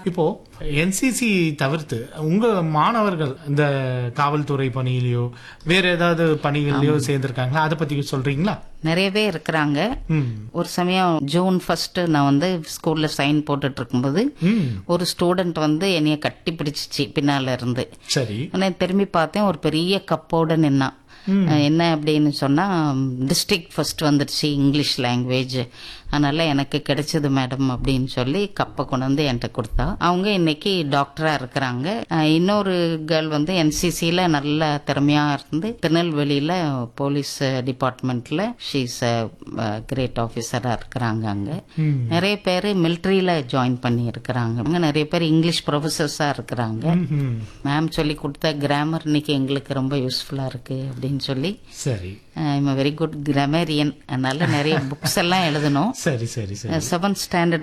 இப்போ என்சிசி தவிர்த்து உங்க மாணவர்கள் இந்த காவல்துறை பணியிலயோ வேற ஏதாவது பணிகள்லயோ சேர்ந்திருக்காங்களா அதை பத்தி சொல்றீங்களா நிறையவே இருக்கிறாங்க ம் ஒரு சமயம் ஜூன் ஃபர்ஸ்ட் நான் வந்து ஸ்கூல்ல சைன் போட்டுட்டு இருக்கும்போது ம் ஒரு ஸ்டூடெண்ட் வந்து என்னைய கட்டி பிடிச்சிச்சு பின்னால இருந்து சரி உடனே திரும்பி பார்த்தேன் ஒரு பெரிய கப்போட நின்னான் அஹ் என்ன அப்படின்னு சொன்னா டிஸ்ட்ரிக்ட் ஃபர்ஸ்ட் வந்துடுச்சு இங்கிலீஷ் லாங்குவேஜ் அதனால எனக்கு கிடைச்சது மேடம் அப்படின்னு சொல்லி கப்பை கொண்டு வந்து என்கிட்ட கொடுத்தா அவங்க இன்னைக்கு டாக்டரா இருக்கிறாங்க அஹ் இன்னொரு கேர்ள் வந்து என்சிசில நல்ல திறமையா இருந்து திருநெல்வேலியில போலீஸ் டிபார்ட்மெண்ட்ல ஷீஸ் கிரேட் ஆபீசரா இருக்கிறாங்க அங்க ம் நிறைய பேர் மிலிட்ரியில ஜாயின் பண்ணி இருக்கிறாங்க அங்க நிறைய பேர் இங்கிலீஷ் ப்ரொஃபசர்ஸா இருக்கிறாங்க ம் மேம் சொல்லி கொடுத்த கிராமர் இன்னைக்கு எங்களுக்கு ரொம்ப யூஸ்ஃபுல்லா இருக்கு அப்படின்னு சொல்லி சரி ஐம் வெரி குட் கிராமரியன் அதனால நிறைய புக்ஸ் எல்லாம் எழுதணும் சரி சரி சரி செவன்த் ஸ்டாண்டர்ட்